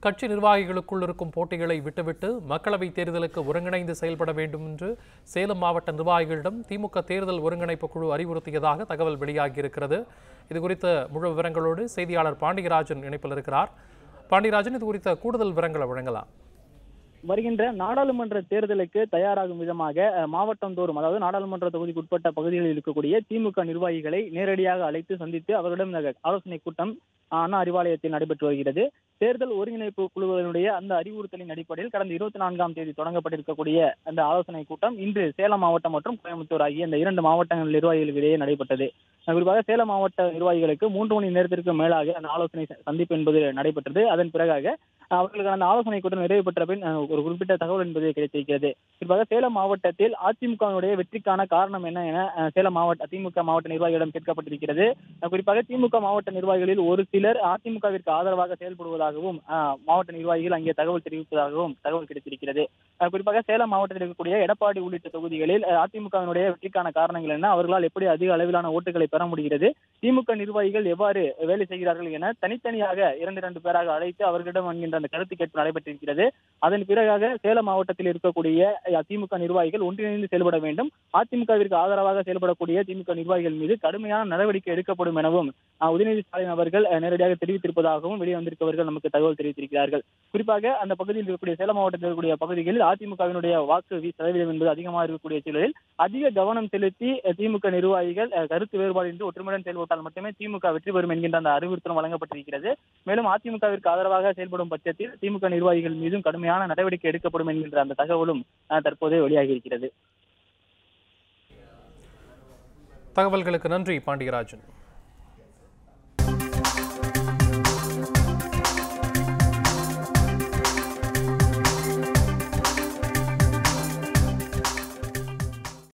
கட்சி நிர்வாகிகளுக்குள் இருக்கும் போட்டிகளை விட்டுவிட்டு மக்களவைத் தேர்தலுக்கு ஒருங்கிணைந்து செயல்பட வேண்டும் என்று சேலம் மாவட்ட நிர்வாகிகளிடம் திமுக தேர்தல் ஒருங்கிணைப்பு குழு அறிவுறுத்தியதாக தகவல் வெளியாகியிருக்கிறது இது குறித்த முழு விவரங்களோடு செய்தியாளர் பாண்டியராஜன் இணைப்பில் இருக்கிறார் பாண்டியராஜன் இது குறித்த கூடுதல் விவரங்களை வழங்கலாம் வருகின்ற நாடாளுமன்ற தேர்தலுக்கு தயாராகும் விதமாக அஹ், மாவட்டந்தோறும் அதாவது நாடாளுமன்ற தொகுதிக்கு உட்பட்ட பகுதிகளில் இருக்கக்கூடிய திமுக நிர்வாகிகளை நேரடியாக அழைத்து சந்தித்து அவர்களிடம் இந்த ஆலோசனை கூட்டம் அஹ், அண்ணா அறிவாலயத்தில் நடைபெற்று வருகிறது தேர்தல் ஒருங்கிணைப்பு குழுவினுடைய அந்த அறிவுறுத்தலின் அடிப்படையில் கடந்த இருபத்தி நான்காம் தேதி தொடங்கப்பட்டிருக்கக்கூடிய அந்த ஆலோசனை கூட்டம் இன்று சேலம் மாவட்டம் மற்றும் கோயம்புத்தூர் ஆகிய இந்த இரண்டு மாவட்டங்கள் நிர்வாகிகளிடையே நடைபெற்றது அஹ், குறிப்பாக சேலம் மாவட்ட நிர்வாகிகளுக்கு மூன்று மணி நேரத்திற்கு மேலாக அந்த ஆலோசனை சந்திப்பு என்பது நடைபெற்றது அதன் பிறகாக அஹ், அவர்களுக்கான அந்த ஆலோசனை கூட்டம் நிறைவு பெற்ற பின் அஹ், ஒரு குறிப்பிட்ட தகவல் என்பது கிடைத்திருக்கிறது குறிப்பாக சேலம் மாவட்டத்தில் அதிமுகவினுடைய வெற்றிக்கான காரணம் என்ன என அஹ், சேலம் மாவட்ட திமுக மாவட்ட நிர்வாகிகளிடம் கேட்கப்பட்டிருக்கிறது அஹ், குறிப்பாக திமுக மாவட்ட நிர்வாகிகளில் ஒரு சிலர் அதிமுகவிற்கு ஆதரவாக செயல்படுவதாகவும் அஹ், மாவட்ட நிர்வாகிகள் அங்கே தகவல் தெரிவிப்பதாகவும் தகவல் கிடைத்திருக்கிறது அஹ், குறிப்பாக சேலம் மாவட்டத்தில் இருக்கக்கூடிய எடப்பாடி உள்ளிட்ட தொகுதிகளில் அஹ், அதிமுகவினுடைய வெற்றிக்கான காரணங்கள் என்ன அவர்களால் எப்படி அதிக அளவிலான ஓட்டுகளை பெற முடிகிறது திமுக நிர்வாகிகள் எவ்வாறு வேலை செய்கிறார்கள் என தனித்தனியாக இரண்டு இரண்டு பேராக அழைத்து அவர்களிடம் என்கின்ற அந்த கருத்து கேட்பு நடைபெற்றிருக்கிறது அதன் பிறகாக சேலம் மாவட்டத்தில் இருக்கக்கூடிய அஹ், திமுக நிர்வாகிகள் ஒன்றிணைந்து செயல்பட வேண்டும் அதிமுகவிற்கு ஆதரவாக செயல்படக்கூடிய திமுக நிர்வாகிகள் மீது கடுமையான நடவடிக்கை எடுக்கப்படும் எனவும் அஹ், உதயநிதி ஸ்டாலின் அவர்கள் அஹ், நேரடியாக தெரிவித்திருப்பதாகவும் வெளியே வந்திருக்கவர்கள் நமக்கு தகவல் தெரிவித்திருக்கிறார்கள் குறிப்பாக அந்த பகுதியில் இருக்கக்கூடிய சேலம் மாவட்டத்தில் இருக்கக்கூடிய பகுதிகளில் அதிமுகவினுடைய வாக்கு வீ- சதவீதம் என்பது அதிகமாக இருக்கக்கூடிய சூழலில் அதிக கவனம் செலுத்தி அஹ், திமுக நிர்வாகிகள் அஹ், கருத்து வேறுபாடு இன்றி ஒற்றுமையுடன் செயல்பட்டால் மட்டுமே திமுக வெற்றி பெறும் என்கின்ற அந்த அறிவுறுத்தலும் வழங்கப்பட்டிருக்கிறது மேலும் அதிமுகவிற்கு ஆதரவாக செயல்படும் பட்சத்தில் திமுக நிர்வாகிகள் மீதும் கடுமையான நடவடிக்கை எடுக்கப்படும் என்கின்ற அந்த தகவலும் அஹ், தற்போது வெளியாகி இருக்கிறது தகவல்களுக்கு நன்றி பாண்டியராஜன்